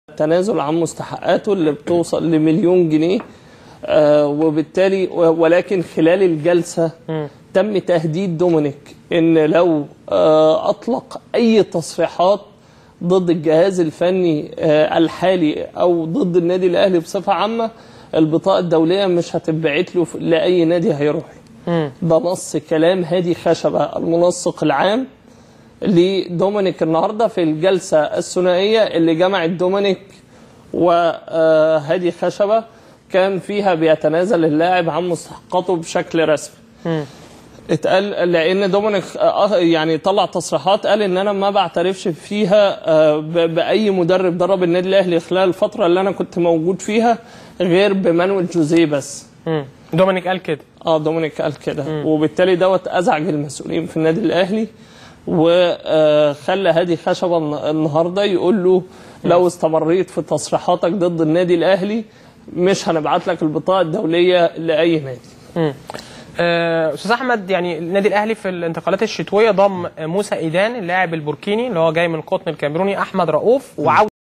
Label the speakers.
Speaker 1: تنازل عن مستحقاته اللي بتوصل لمليون جنيه آه وبالتالي ولكن خلال الجلسة تم تهديد دومينيك ان لو آه اطلق اي تصريحات ضد الجهاز الفني آه الحالي او ضد النادي الاهلي بصفة عامة البطاقة الدولية مش هتتبعت له لأي نادي هيروح له ده نص كلام هادي خشبة المنسق العام لدومينيك النهارده في الجلسه الثنائيه اللي جمعت دومينيك وهادي خشبه كان فيها بيتنازل اللاعب عن مستحقاته بشكل رسمي. اتقال لان دومينيك يعني طلع تصريحات قال ان انا ما بعترفش فيها باي مدرب درب النادي الاهلي خلال الفتره اللي انا كنت موجود فيها غير بمانويل جوزيه بس.
Speaker 2: دومينيك قال كده
Speaker 1: اه دومينيك قال كده وبالتالي دوت ازعج المسؤولين في النادي الاهلي وخلى هادي خشبه النهارده يقول له لو استمريت في تصريحاتك ضد النادي الاهلي مش هنبعت لك البطاقه الدوليه لاي نادي.
Speaker 2: استاذ احمد يعني النادي الاهلي في الانتقالات الشتويه ضم موسى ايدان اللاعب البوركيني اللي هو جاي من القطن الكاميروني احمد رؤوف وعوده